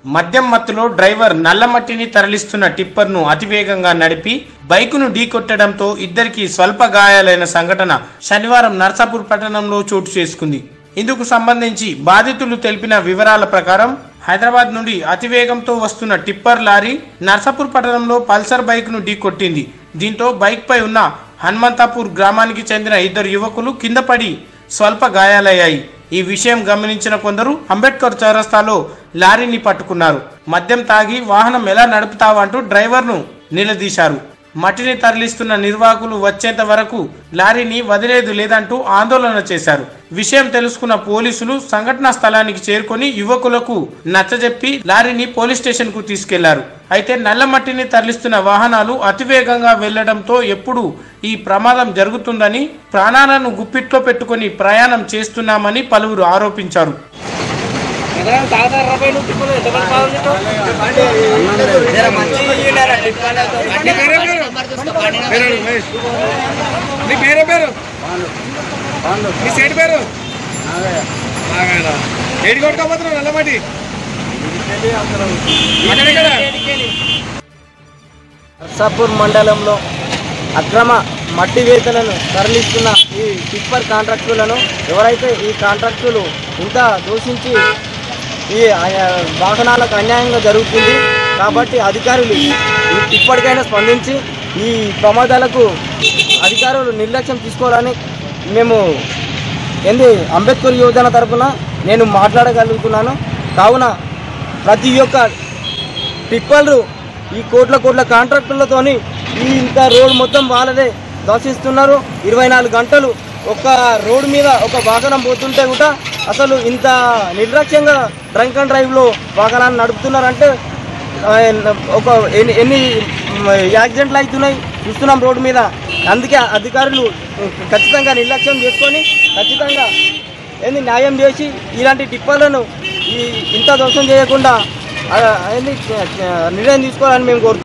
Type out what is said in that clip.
మద్యం మత్తులో డ్రైవర్ నల్లమట్టిని తరలిస్తున్న టిప్పర్ను అతివేగంగా నడిపి బైకును ఢీకొట్టడంతో ఇద్దరికి స్వల్ప గాయాలైన సంఘటన శనివారం నర్సాపూర్ పట్టణంలో చోటు చేసుకుంది ఇందుకు సంబంధించి బాధితులు తెలిపిన వివరాల ప్రకారం హైదరాబాద్ నుండి అతివేగంతో వస్తున్న టిప్పర్ లారీ నర్సాపూర్ పట్టణంలో పల్సర్ బైక్ను ఢీకొట్టింది దీంతో బైక్ పై ఉన్న హనుమంతాపూర్ గ్రామానికి చెందిన ఇద్దరు యువకులు కింద పడి స్వల్ప గాయాలయ్యాయి ఈ విషయం గమనించిన కొందరు అంబేద్కర్ చౌరస్తాలో లారీని పట్టుకున్నారు మద్యం తాగి వాహనం ఎలా నడుపుతావంటూ డ్రైవర్ను నిలదీశారు మట్టిని తరలిస్తున్న నిర్వాహకులు వచ్చేంత వరకు లారీని వదిలేదు లేదంటూ ఆందోళన చేశారు విషయం తెలుసుకున్న పోలీసులు సంఘటనా స్థలానికి చేరుకొని యువకులకు నచ్చజెప్పి లారీని పోలీస్ స్టేషన్ కు తీసుకెళ్లారు అయితే నల్ల మట్టిని తరలిస్తున్న వాహనాలు అతివేగంగా వెళ్లడంతో ఎప్పుడు ఈ ప్రమాదం జరుగుతుందని ప్రాణాలను గుప్పిట్లో పెట్టుకొని ప్రయాణం చేస్తున్నామని పలువురు ఆరోపించారు నీ పేరే పేరు నీ సైడ్ పేరు బాగానా ఏడి కొట్టుకోపోతున్నావు నల్లమటి ఎక్కడెక్కడ నర్సాపూర్ మండలంలో అక్రమ మట్టి వేతలను తరలిస్తున్న ఈ టిప్పర్ కాంట్రాక్టులను ఎవరైతే ఈ కాంట్రాక్టులు ఇంత దూషించి ఈ ఆ- వాహనాలకు అన్యాయంగా జరుగుతుంది కాబట్టి అధికారులు ఈ- ఇప్పటికైనా స్పందించి ఈ ప్రమాదాలకు అధికారులు నిర్లక్ష్యం తీసుకోవాలని మేము ఏంది అంబేద్కర్ యోజన తరపున నేను మాట్లాడగలుగుతున్నాను కావున ప్రతి ఒక్క టిప్పర్లు ఈ కోట్ల కోట్ల కాంట్రాక్టులతోని ఈ ఇంత రోడ్ మొత్తం వాళ్ళదే దర్శిస్తున్నారు ఇరవై నాలుగు గంటలు ఒక రోడ్ మీద ఒక వాహనం పోతుంటే కూడా అసలు ఇంత నిర్లక్ష్యంగా డ్రంక్ అండ్ డ్రైవ్లో వాహనాన్ని నడుపుతున్నారంటే ఆ, ఒక ఎన్ని ఎన్ని మ్, యాక్సిడెంట్లు అవుతున్నాయి చూస్తున్నాం రోడ్డు మీద అందుకే అధికారులు ఖచ్చితంగా నిర్లక్ష్యం చేసుకొని ఖచ్చితంగా ఏంది న్యాయం చేసి ఇలాంటి టిప్పర్లను ఈ ఇంత దోషం చేయకుండా ఆ, ఏంది నిర్ణయం తీసుకోవాలని మేము కోరుతున్నాం